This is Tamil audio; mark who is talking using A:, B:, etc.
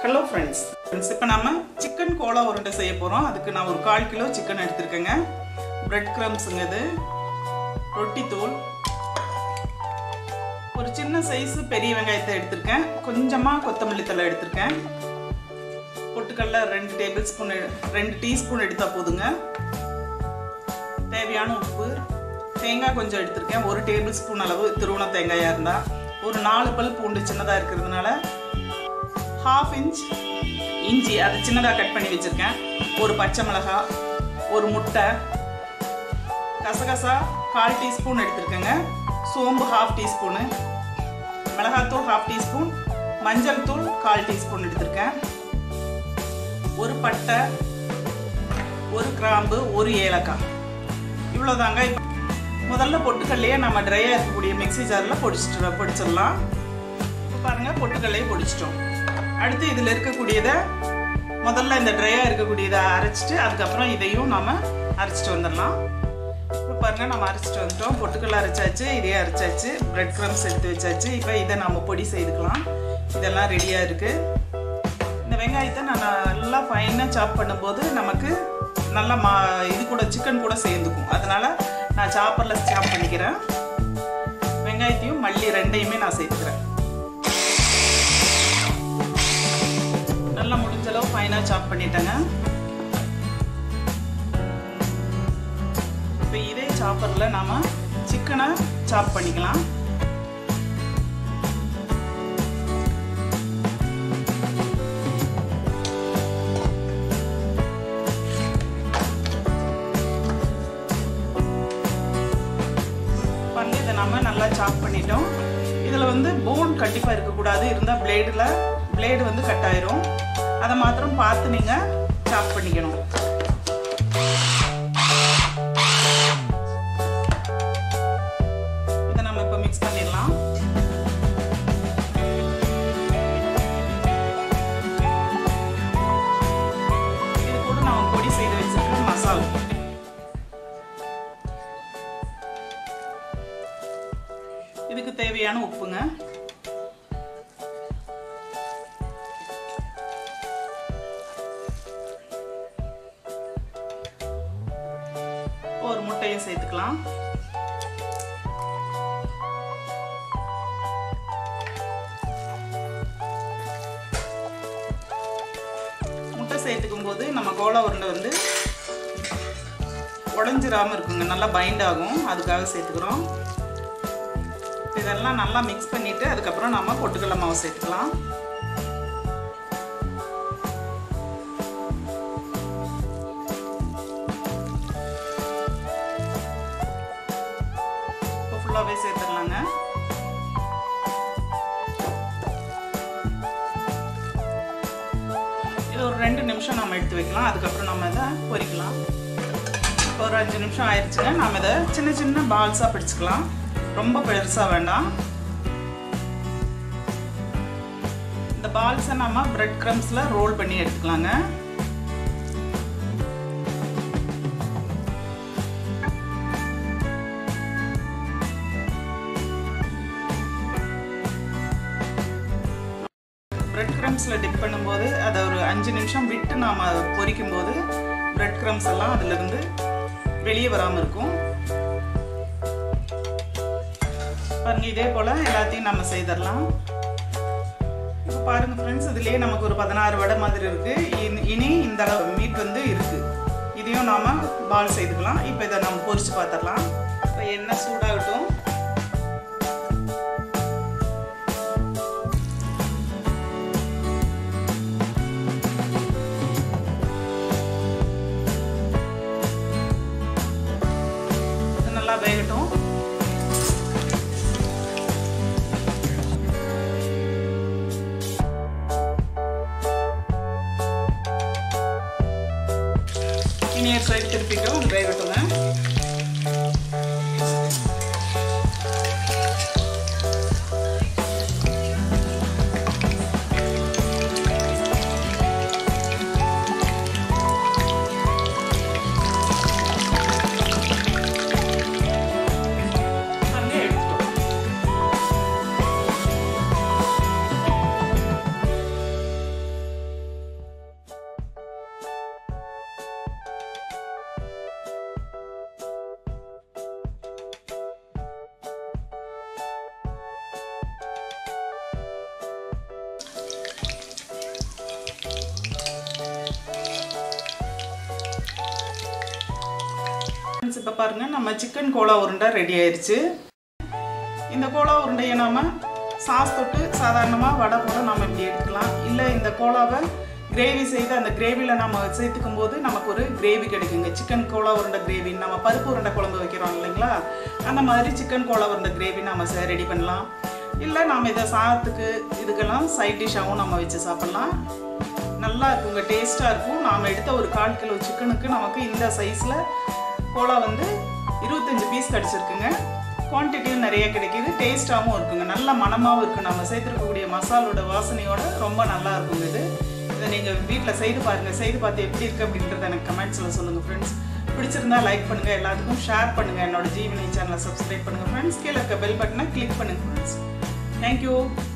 A: ஹலோ ஃப்ரெண்ட்ஸ் ஃப்ரெண்ட்ஸ் இப்போ நம்ம சிக்கன் கோலா உருண்டை செய்ய போகிறோம் அதுக்கு நான் ஒரு கால் கிலோ சிக்கன் எடுத்திருக்கேங்க பிரெட் க்ரம்ஸுங்க இது ரொட்டி தூள் ஒரு சின்ன சைஸ் பெரிய வெங்காயத்தை எடுத்திருக்கேன் கொஞ்சமாக கொத்தமல்லி தலை எடுத்திருக்கேன் பொட்டுக்கடல ரெண்டு டேபிள் ஸ்பூன் ரெண்டு டீஸ்பூன் எடுத்தால் போதுங்க தேவையான உப்பு தேங்காய் கொஞ்சம் எடுத்திருக்கேன் ஒரு டேபிள் ஸ்பூன் அளவு திருவண்ண தேங்காயாக இருந்தால் ஒரு நாலு பல் பூண்டு சின்னதாக இருக்கிறதுனால ஹாஃப் இன்ச் இஞ்சி அதை சின்னதாக கட் பண்ணி வச்சுருக்கேன் ஒரு பச்சை மிளகாய் ஒரு முட்டை கசகசா கால் டீஸ்பூன் எடுத்திருக்கேங்க சோம்பு ஹாஃப் டீஸ்பூனு மிளகாத்தூள் ஹாஃப் டீஸ்பூன் மஞ்சள் தூள் கால் டீஸ்பூன் எடுத்திருக்கேன் ஒரு பட்டை ஒரு கிராம்பு ஒரு ஏலக்காய் இவ்வளோதாங்க முதல்ல பொட்டுக்கல்லையே நம்ம ட்ரையாக இருக்கக்கூடிய மிக்சி ஜாரில் பொடிச்சிட்டு பொடிச்சிடலாம் பாருங்கள் பொட்டுக்கல்லையே பொடிச்சிட்டோம் அடுத்து இதில் இருக்கக்கூடியதை முதல்ல இந்த ட்ரையாக இருக்கக்கூடியதை அரைச்சிட்டு அதுக்கப்புறம் இதையும் நம்ம அரைச்சிட்டு வந்துடலாம் இப்போ பாருங்கள் நம்ம அரைச்சிட்டு வந்துட்டோம் பொட்டுக்கல்ல அரைச்சாச்சு இதையே அரைச்சாச்சு பிரெட் க்ரம்ஸ் எடுத்து வச்சாச்சு இப்போ இதை நம்ம பொடி செய்துக்கலாம் இதெல்லாம் ரெடியாக இருக்குது இந்த வெங்காயத்தை நான் நல்லா ஃபைனாக சாப் பண்ணும்போது நமக்கு நல்லா மா இது கூட சிக்கன் கூட சேர்ந்துக்கும் அதனால் நான் சாப்பரில் சாப் பண்ணிக்கிறேன் வெங்காயத்தையும் மல்லி ரெண்டையுமே நான் சேர்த்துக்கிறேன் நல்லா முடிஞ்ச அளவு ஃபைனாக சாப் பண்ணிட்டேங்க இப்போ இதே சாப்பரில் நாம் சிக்கனை சாப் பண்ணிக்கலாம் பண்ணி இதை நம்ம நல்லா சாப் பண்ணிட்டோம் இதில் வந்து போன் கண்டிப்பாக இருக்கக்கூடாது இருந்தால் பிளேடில் பிளேடு வந்து கட் ஆயிரும் அதை மாத்திரம் பார்த்து நீங்கள் சாப் பண்ணிக்கணும் இதை நம்ம இப்போ மிக்ஸ் பண்ணிடலாம் இது கூட நான் பொடி செய்து வச்சிருக்கேன் மசாலா இதுக்கு தேவையான உப்புங்க ஒரு முட்டையும் சேர்த்துக்கலாம் முட்டை சேர்த்துக்கும் போது நம்ம கோலா உருண்டை வந்து உடஞ்சிராம இருக்குங்க நல்லா பைண்ட் ஆகும் அதுக்காக சேர்த்துக்கிறோம் இதெல்லாம் நல்லா மிக்ஸ் பண்ணிவிட்டு அதுக்கப்புறம் நம்ம பொட்டுக்கடலை மாவு சேர்த்துக்கலாம் இப்போ ஃபுல்லாகவே சேர்த்துடலாங்க இது ஒரு ரெண்டு நிமிஷம் நம்ம எடுத்து வைக்கலாம் அதுக்கப்புறம் நம்ம இதை பொரிக்கலாம் ஒரு அஞ்சு நிமிஷம் ஆயிடுச்சுங்க நம்ம இதை சின்ன சின்ன பால்ஸாக பிடிச்சிக்கலாம் ரொம்ப பெருசாக வேண்டாம் இந்த பால்ஸை நம்ம பிரெட் க்ரம்ஸில் ரோல் பண்ணி எடுத்துக்கலாங்க பிரெட் க்ரம்ஸில் டிப் பண்ணும்போது அதை ஒரு அஞ்சு நிமிஷம் விட்டு நாம் பொரிக்கும் போது பிரெட் க்ரம்ஸ் எல்லாம் அதிலிருந்து வெளியே வராமல் இருக்கும் பாருங்க இதே போல் எல்லாத்தையும் நம்ம செய்திடலாம் இப்போ பாருங்கள் ஃப்ரெண்ட்ஸ் இதுலேயே நமக்கு ஒரு பதினாறு வடை மாதிரி இருக்குது இனி இந்த அளவு மீட் வந்து இருக்குது இதையும் நாம் பால் செய்துக்கலாம் இப்போ இதை நம்ம பொரிச்சு பார்த்துடலாம் இப்போ எண்ணெய் சூடாகட்டும் நல்லா வேகட்டும் இனி சைடு திருப்பிட்டோம் வேகட்டுங்க ஃப்ரெண்ட்ஸ் இப்போ பாருங்கள் நம்ம சிக்கன் கோலா உருண்டை ரெடி ஆயிடுச்சு இந்த கோலா உருண்டையை நாம் சாஸ் தொட்டு சாதாரணமாக வடை போல நம்ம இப்படி எடுத்துக்கலாம் இல்லை இந்த கோலாவை கிரேவி செய்து அந்த கிரேவியில் நம்ம சேர்த்துக்கும் போது நமக்கு ஒரு கிரேவி கிடைக்குங்க சிக்கன் கோலா உருண்டை கிரேவி நம்ம பருப்பு உருண்டை குழம்பு வைக்கிறோம் இல்லைங்களா அந்த மாதிரி சிக்கன் கோலா உருண்டை கிரேவி நம்ம ரெடி பண்ணலாம் இல்லை நாம் இதை சாதத்துக்கு இதுக்கெல்லாம் சைட் டிஷ்ஷாகவும் நம்ம வச்சு சாப்பிட்லாம் நல்லா இருக்குங்க டேஸ்ட்டாக இருக்கும் நாம் எடுத்த ஒரு கால் கிலோ சிக்கனுக்கு நமக்கு இந்த சைஸில் கோலா வந்து இருபத்தஞ்சி பீஸ் கிடச்சிருக்குங்க குவான்டிட்டியும் நிறைய கிடைக்கிது டேஸ்ட்டாகவும் இருக்குங்க நல்ல மனமாகவும் இருக்குது நம்ம சேர்த்துருக்கக்கூடிய மசாலோட வாசனையோட ரொம்ப நல்லா இருக்குங்க இது இதை நீங்கள் வீட்டில் செய்து பாருங்கள் செய்து பார்த்து எப்படி இருக்குது அப்படின்றத எனக்கு கமெண்ட்ஸில் சொல்லுங்கள் ஃப்ரெண்ட்ஸ் பிடிச்சிருந்தா லைக் பண்ணுங்கள் எல்லாத்துக்கும் ஷேர் பண்ணுங்கள் என்னோட ஜீவனை சேனலை சப்ஸ்கிரைப் பண்ணுங்கள் ஃப்ரெண்ட்ஸ் கீழே இருக்க பெல் பட்டனை கிளிக் பண்ணுங்கள் ஃப்ரெண்ட்ஸ் தேங்க்யூ